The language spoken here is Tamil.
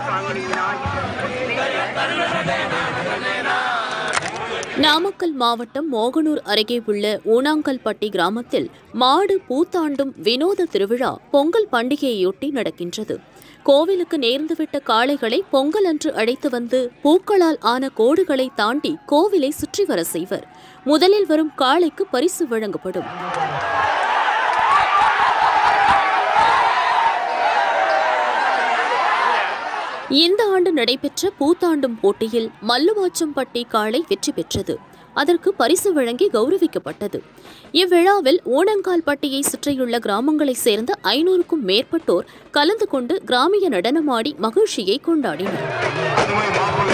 நாமக்கல் மாவட்டம் மோகனூர் அருகே உள்ள ஊனாங்கல்பட்டி கிராமத்தில் மாடு பூத்தாண்டும் வினோத திருவிழா பொங்கல் பண்டிகையொட்டி நடக்கின்றது கோவிலுக்கு நேர்ந்துவிட்ட காளைகளை பொங்கல் அன்று அழைத்து வந்து பூக்களால் ஆன கோடுகளை தாண்டி கோவிலை சுற்றி வர செய்வர் முதலில் வரும் காளைக்கு பரிசு வழங்கப்படும் இந்த ஆண்டு நடைபெற்ற பூத்தாண்டும் போட்டியில் மல்லுவாச்சம்பட்டி காளை வெற்றி பெற்றது அதற்கு பரிசு வழங்கி கௌரவிக்கப்பட்டது இவ்விழாவில் ஊனங்கால்பட்டியை சுற்றியுள்ள கிராமங்களைச் சேர்ந்த ஐநூறுக்கும் மேற்பட்டோர் கலந்து கொண்டு கிராமிய நடனமாடி மகிழ்ச்சியை கொண்டாடினர்